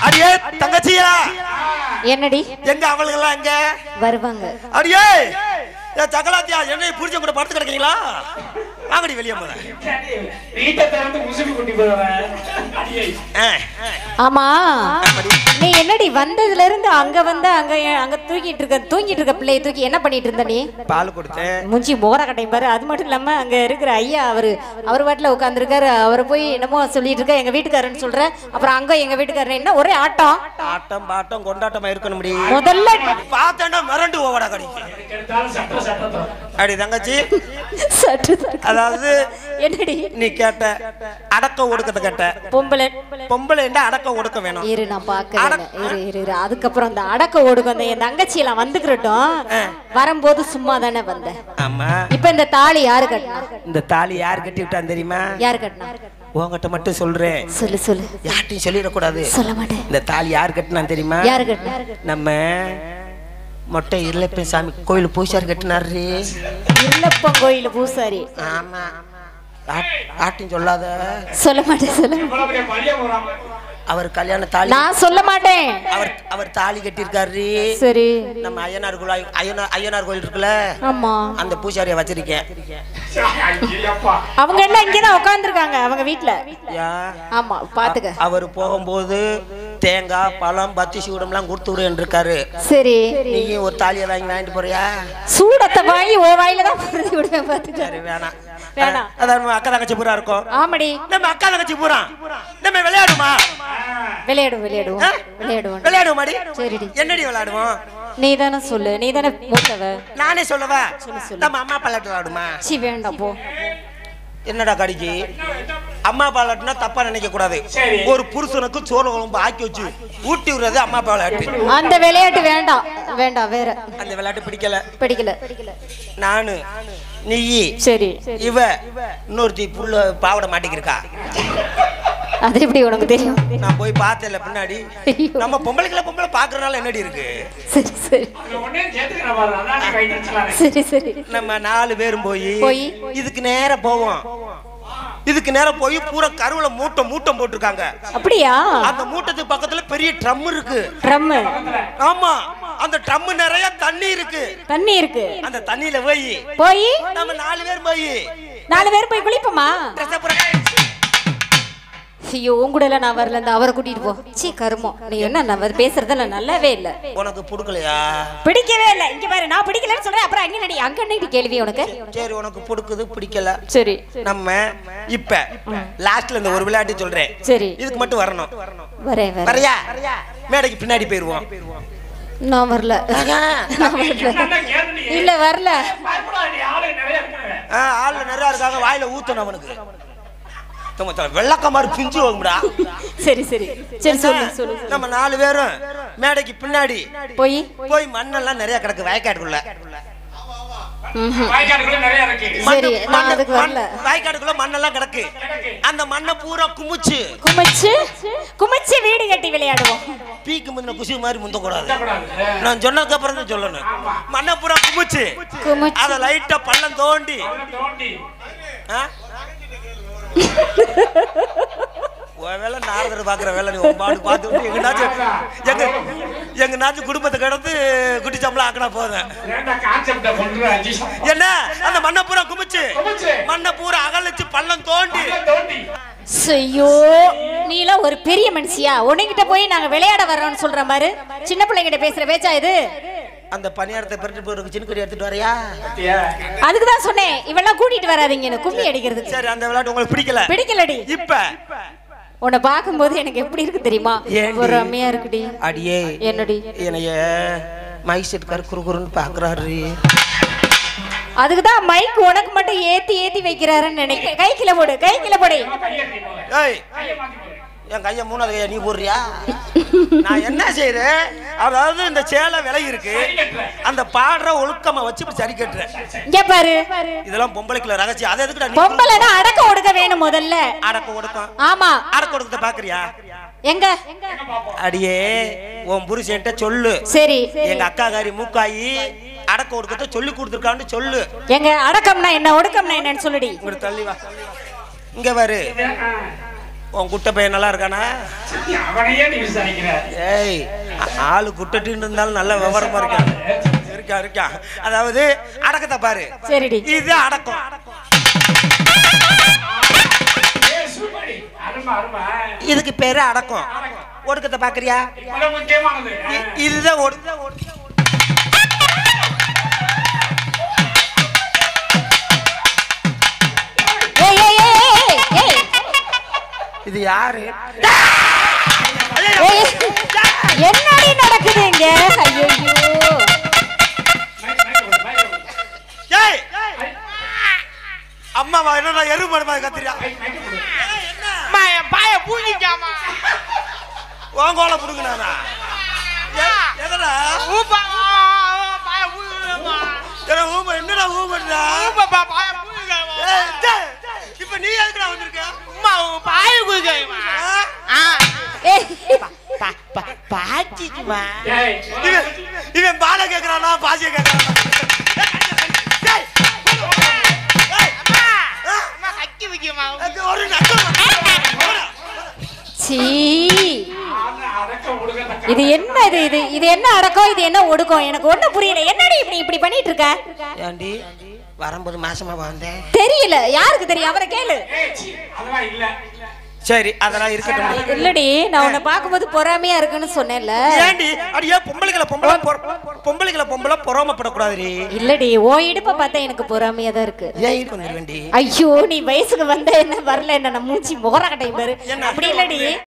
அடியே தங்கச்சியா என்னடி எங்க அவளுங்கெல்லாம் எங்க வருவாங்க அடியே ஏ சகலாத்தியா என்னை புரிஞ்ச கூட படுத்து கிடக்கீங்களா வாங்கடி வெளியே போல வீட்டை திறந்து முசுக்கு குட்டி போடுவேன் அடியே ஆமா நீ என்னடி வந்ததுல இருந்து அங்க வந்து அங்க அங்க தூக்கிட்டு இருக்க தூங்கிட்டு இருக்க பிள்ளைய தூக்கி என்ன பண்ணிட்டு இருந்த நீ பால் கொடுத்தேன் மூஞ்சி மோர கட்டையும் பாரு அது மட்டும் இல்லாம அங்க இருக்கிற ஐயா அவரு அவர் பாட்டுல உட்காந்துருக்காரு அவரை போய் என்னமோ சொல்லிட்டு இருக்க எங்க வீட்டுக்காரன்னு சொல்ற அப்புறம் அங்க எங்க வீட்டுக்காரர் என்ன ஒரே ஆட்டம் ஆட்டம் பாட்டம் கொண்டாட்டமா இருக்கணும் முடி முதல்ல பார்த்தேன்னா மிரண்டு ஓவடா கடிக்கு எடுத்தாலும் சட்டம் சட்டம் அடி தங்கச்சி சற்று அதாவது என்னடி நீ கேட்ட அடக்க ஒடுக்கத்தை கேட்ட பொம்பளை பொம்பளை என்ன அடக்க ஒடுக்க வேணும் இரு நான் பார்க்கறேன் இரு இரு இரு அதுக்கப்புறம் அந்த அடக்க ஓடுக்கு அந்த என் தங்கச்சி எல்லாம் வந்துக்கிறட்டும் வரும்போது சும்மா தானே வந்தேன் ஆமா இப்ப இந்த தாலி யாரு கட்டினா இந்த தாலி யார் கட்டி விட்டான் தெரியுமா யாரு கட்டினா உன்கிட்ட மட்டும் சொல்றேன் சொல்லு சொல்லு யார்ட்டையும் சொல்லிடக்கூடாது சொல்ல மாட்டேன் இந்த தாலி யார் கட்டினான் தெரியுமா யாரு கட்டினா நம்ம மொட்டை இருளப்பன் சாமி கோயில் பூசாரி கட்டினாரு இருளப்பன் கோயில் பூசாரி ஆமா ஆட்டியும் சொல்லாத சொல்ல மாட்டேன் சொல்ல மாட்டேன். இவ்வளவு பெரிய பழிய போறாம அவர் கல்யாண தாலி நான் சொல்ல மாட்டேன் அவர் அவர் தாலி கட்டியிருக்காரு சரி நம்ம ஐயனார் கோயில் ஐயனார் ஐயனார் கோயில் இருக்குல்ல ஆமா அந்த பூசாரியை வச்சிருக்கேன் ஐயப்பா அவங்க என்ன இங்கதான் உட்காந்துருக்காங்க அவங்க வீட்ல ஏன் ஆமா பாத்துக்க அவர் போகும்போது தேங்காய் பழம் பத்தி சூடம்லாம் கொடுத்து விடுன்னு இருக்காரு சரி நீயும் ஒரு தாலியை வாங்கி வாங்கிட்டு போறியா சூடத்தை வாங்கி ஓ வாயில தான் பிரதி விடுவேன் பாத்துக்க சரி வேணாம் வேணாம். அதான் நம்ம அக்கா தங்கச்சி பூரா இருக்கும் ஆமாடி நம்ம அக்கா தங்கச்சி பூரா நம்ம விளையாடுமா விளையாடும் விளையாடுவோம் ஆ? விளையாடுவோம் விளையாடுவோம் மாடி சரிடி என்னடி விளையாடுவோம் நீ தானே சொல்லு நீ தானே மூத்தவ நானே சொல்லவா சொல்லு. நம்ம அம்மா பாலாட்டு விளையாடுமா சி வேண்டாம் போ என்னடா கடிக்கு அம்மா பாலாட்டுனா தப்பா நினைக்க கூடாது சரி. ஒரு புருஷனுக்கு சோறு குழம்பு ஆக்கி வச்சு ஊட்டி விடுறது அம்மா பாலாட்டு அந்த விளையாட்டு வேண்டாம் வேண்டாம் வேற அந்த விளையாட்டு பிடிக்கல பிடிக்கல நானு நீயி சரி இவ இன்னொருத்தி புள்ள பாவடை மாட்டிக்கிருக்கா அது எப்படி உனக்கு தெரியும் நான் போய் பார்த்தேன்ல பின்னாடி ஐயோ. நம்ம பொம்பளைக்குள்ள பொம்பளை பாக்குறதுனால என்னடி இருக்கு சரி சரி உடனே சேர்த்துக்கிறேன் பாரு அதான் நீ வைத்திருச்சலாம் சரி சரி நம்ம நாலு பேரும் போய் போய்? இதுக்கு நேரா போவோம் இதுக்கு நேரம் போய் பூரா கருவுல மூட்டை மூட்டம் போட்டிருக்காங்க அப்படியா அந்த மூட்டத்துக்கு பக்கத்துல பெரிய ட்ரம் இருக்கு ட்ரம் ஆமா அந்த ட்ரம் நிறைய தண்ணி இருக்கு தண்ணி இருக்கு அந்த தண்ணியில போய் போய் நம்ம நாலு பேர் போய் நாலு பேர் போய் குளிப்போமா dress அ பூரா ஐயோ உன் கூட எல்லாம் நான் வரல இந்த அவரை கூட்டிட்டு போ சீ கருமம் நீ என்ன நான் வந்து பேசுறதெல்லாம் நல்லாவே இல்ல உனக்கு பிடிக்கலையா பிடிக்கவே இல்ல இங்க பாரு நான் பிடிக்கலன்னு சொல்றேன் அப்புறம் அங்க நடி அங்க நடி கேள்வி உனக்கு சரி உனக்கு பிடிக்குது பிடிக்கல சரி நம்ம இப்ப லாஸ்ட்ல இந்த ஒரு விளையாட்டு சொல்றேன் சரி இதுக்கு மட்டும் வரணும் வரேன் வரேன் வரையா மேடைக்கு பின்னாடி போயிருவோம் நான் வரல நான் வரல இல்ல வரல பயப்படாத ஆளு நிறைய இருக்காங்க ஆ, ஆள்ல நிறைய இருக்காங்க வாயில ஊத்தணும் அவனுக்கு சும்மா சொல்ல, வெள்ளக்க மாதிரி பிஞ்சு வாங்குடா சரி சரி சரி சொல்லு சொல்லு நம்ம நாலு பேரும் மேடைக்கு பின்னாடி போய் போய் மண்ணெல்லாம் நிறைய கிடக்கு வயக்காட்டுக்குள்ள வாய்க்காடுக்குள்ள நிறைய இருக்கு சரி மண்ணு- நான் மண்ணு- அதுக்கு வரல மண்- வயக்காட்டுக்குள்ள மண்ணெல்லாம் கிடக்கு அந்த மண்ணை பூரா குமிச்சு குமிச்சு குமிச்சு வீடு கட்டி விளையாடுவோம் பீக்கு முந்தின குசி மாதிரி முந்தக்கூடாது கூடாது நான் சொன்னதுக்கு அப்புறம் தான் சொல்லணும் மண்ணை பூரா குமிச்சு குமிச்சு அதை லைட்டா பள்ளம் தோண்டி தோண்டி ஆ? உன் வேலை நாரதர் பாக்குற வேலை நீ உன் பாடு பார்த்து விட்டு எங்கனாச்சும் எங்க எங்கனாச்சும் குடும்பத்தை கடந்து குட்டி சம்பளம் ஆக்கினா போதும் ஏன்டா கான்செப்ட பண்ற அஜி என்ன அந்த மண்ணை பூரா குமிச்சு குமிச்சு. மண்ணை பூரா அகலிச்சு பள்ளம் தோண்டி தோண்டி ஐயோ நீலாம் ஒரு பெரிய மனுஷியா உன்கிட்ட போய் நாங்க விளையாட வர்றோம்னு சொல்ற மாதிரி சின்ன பிள்ளைங்கிட்ட பேசுற பேச்சா இது அந்த பணியாரத்தை பெருட்டு போறதுக்கு சின்ன கடி எடுத்துட்டு வரையா பாத்தியா அதுக்கு தான் சொன்னேன் இவெல்லாம் கூட்டிட்டு வராதீங்கன்னு கும்மி அடிக்கிறதுக்கு சரி அந்த விளையாட்டு உங்களுக்கு பிடிக்கல பிடிக்கலடி இப்ப உன்னை பார்க்கும்போது எனக்கு எப்படி இருக்கு தெரியுமா ஏன்டி? ஒரு அம்மையா இருக்குடி அடியே என்னடி என்னைய மைசெட்கார் குறுகுறுன்னு பாக்குறாரு அதுக்கு தான் மைக் உனக்கு மட்டும் ஏத்தி ஏத்தி வைக்கிறாருன்னு நினைக்கிறேன் கை கிளை போடு கை கிளை போடு கையெட்டி போல ஏய் கையை மாத்தி போல என் கைய மூணாவது கையா நீ போடுறியா நான் என்ன செய்யறேன் அதாவது இந்த சேலை விலை இருக்கு அந்த பாடுற ஒழுக்கமா வச்சு இப்படி சரி கட்டுறேன் இங்க பாரு இதெல்லாம் பொம்பளைக்குள்ள ரகசியம் அதை எதுக்குடா நீ பொம்பளைனா அடக்க ஒடுக்க வேணும் முதல்ல அடக்க ஒடுக்கம் ஆமா அடக்க ஒடுக்கத்தை பாக்குறியா எங்க அடியே உன் புருஷன்ட்ட சொல்லு சரி எங்க அக்காகாரி மூக்காயி அடக்க ஒடுக்கத்தை சொல்லி கொடுத்துருக்கான்னு சொல்லு எங்க அடக்கம்னா என்ன ஒடுக்கம்னா என்னன்னு சொல்லுடி இங்க தள்ளி வா இங்க பாரு உன் குட்டை பையன் நல்லா இருக்கானா அவனையே நீ விசாரிக்கிற ஏய் ஆ- ஆளு குட்டட்டின்னு இருந்தாலும் நல்ல விவரமா இருக்கான் இருக்கா இருக்கா அதாவது அடக்கத்தை பாரு சரிடி இது அடக்கம் ஏய், சூப்பர்டி. அருமை அருமை இதுக்கு பேரு அடக்கம் ஒடுக்கத்தை பாக்குறியா இப்பதான் முக்கியமானது இ- இதுதான் ஒடு- ஏய் ஏய் ஏய், ஏய் ஏய் இது யாரு ஏய், ஏய் என்னடி நடக்குது இங்க ஐயோ மைக், மைக் கொடு, மைக் கொடு. ஏய் அம்மா வா என்ன எருமை மாடு மாதிரி கத்திரியா மைக், மைக் கொடு. பாய பூஜிக்காமா உன் கோலை புடுங்க நானா எதடா ஊப்பா பாய பூஜிக்காமா ஏடா, ஊமை என்னடா ஊமைடா ஊப்பா பாய பூஜிக்காமா ஏய், டேய், இப்ப நீ எதுக்குடா வந்திருக்க அம்மா பாய பூஜிக்காமா ஆ? ஏய் பாச்சிக்குமா ஏய், இவன் இவன் பால கேக்குறானா பாசிய கேக்குறானா டேய், ஏய், அம்மா ஆ? அம்மா கக்கி வைக்குமா அது ஒரு நக்கம். போடா. சீ ஆனா அடக்க ஒடுக்கத்தக்க இது என்ன இது இது இது என்ன அடக்கம் இது என்ன ஒடுக்கம் எனக்கு ஒண்ணும் புரியல என்னடி இப்படி இப்படி பண்ணிட்டு இருக்க ஏண்டி வரும்போது மாசமா வந்தேன் தெரியல யாருக்கு தெரியும் அவரை கேளு ஏய், சீ, அதெல்லாம் இல்ல சரி அதெல்லாம் இருக்கட்டும் இல்லடி நான் உன்னை பார்க்கும்போது பொறாமையா இருக்குன்னு சொன்னேன்ல ஏண்டி அடியே பொம்பளைகளை பொம்பளை பொற- பொம்பளைகளை பொம்பளை பொறாமப்படக்கூடாதுடி இல்லடி ஓ இடுப்ப பார்த்தா எனக்கு பொறாமையா தான் இருக்கு ஏன் ஈடு வந்துருவேண்டி ஐயோ நீ வயசுக்கு வந்த என்ன வரல என்ன நான் மூச்சு முகர கட்டையும் பாரு அப்படி இல்லடி